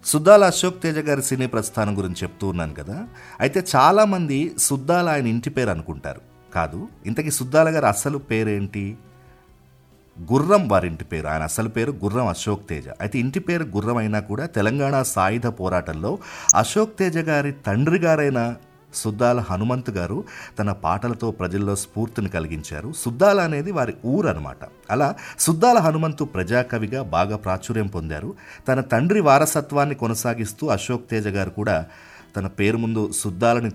సుద్దాల అశోక్ తేజ గారి సినీ ప్రస్థానం గురించి చెప్తూ ఉన్నాను కదా అయితే చాలామంది సుద్దాల ఆయన ఇంటి పేరు అనుకుంటారు కాదు ఇంతకీ సుద్దాల గారి అసలు పేరేంటి గుర్రం వారింటి పేరు ఆయన అసలు పేరు గుర్రం అశోక్ తేజ అయితే ఇంటి పేరు గుర్రం అయినా కూడా తెలంగాణ సాయుధ పోరాటంలో అశోక్ తేజ గారి తండ్రి గారైన సుద్దాల హనుమంతు గారు తన పాటలతో ప్రజల్లో స్ఫూర్తిని కలిగించారు సుద్దాల అనేది వారి ఊరు అనమాట అలా సుద్దాల హనుమంతు ప్రజాకవిగా బాగా ప్రాచుర్యం పొందారు తన తండ్రి వారసత్వాన్ని కొనసాగిస్తూ అశోక్ తేజ గారు కూడా తన పేరు ముందు సుద్దాలని